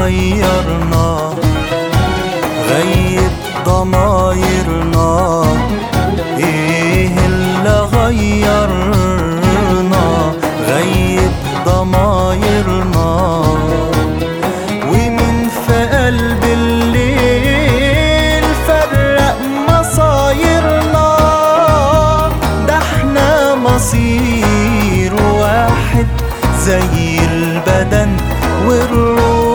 غيرنا غيب ضمايرنا ايه اللي غيرنا غيب ضمايرنا ومن في قلب الليل فرق مصايرنا ده احنا مصير واحد زي البدن والروح